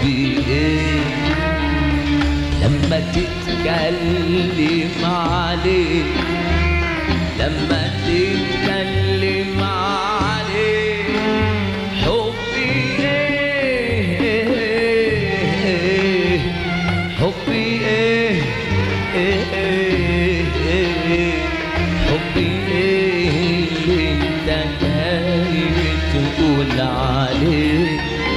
حبي ايه لما تتكلم عليه لما تتكلم عليه حبي ايه حبي ايه إيه إيه حبي ايه اللي انت جاي تقول عليه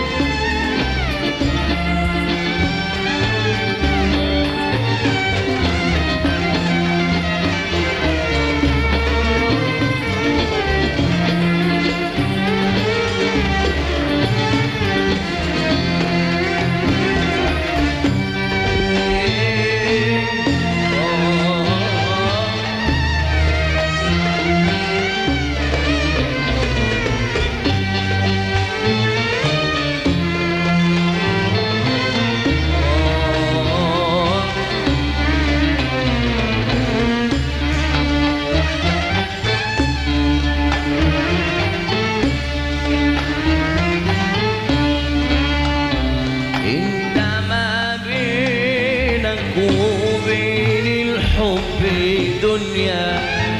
انت ما بينك وبين الحب دنيا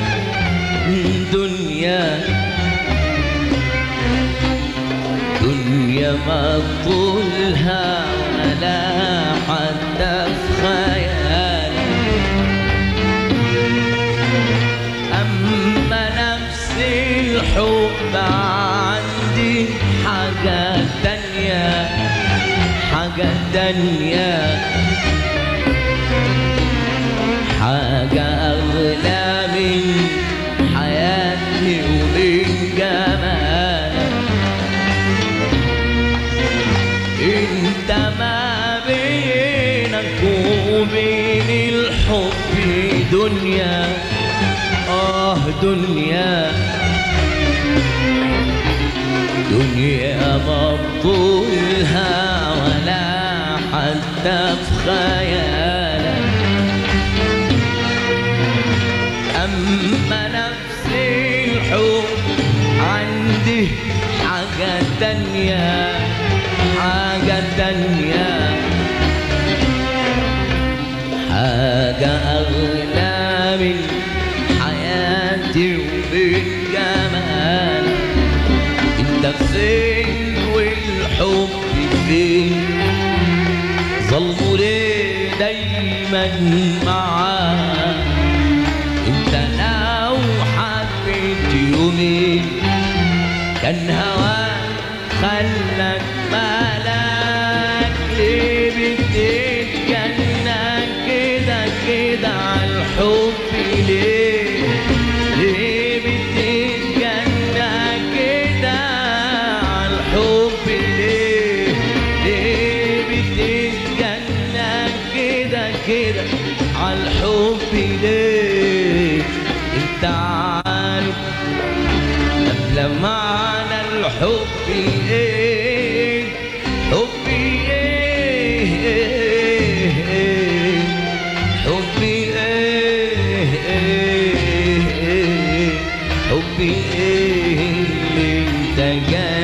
دنيا دنيا ما طولها ولا حتى في خيالك أما نفس الحب عندي حاجة تانية حاجة تانية حاجة أغلى من حياتي ومن جمالك انت ما بينك وبين الحب دنيا اه دنيا دنيا مبطولها ولا حتى في خيالك أما نفس الحب عندي حاجة تانية حاجة تانية حاجة أغلى من حياتي ومن جمالك انت فين والحب فين ظلموا ليه دايما معاك انت لو حبيت يومين كان هواك خلك مالك ليه بتتجنن كده كده عالحب ليه ليه بتتجنن كده عالحب ليه ليه بتتجنن كده كده عالحب ليه انت عارف قبل معنى الحب ايه حبي ايه حبي ايه حبي ايه اللي انت جاي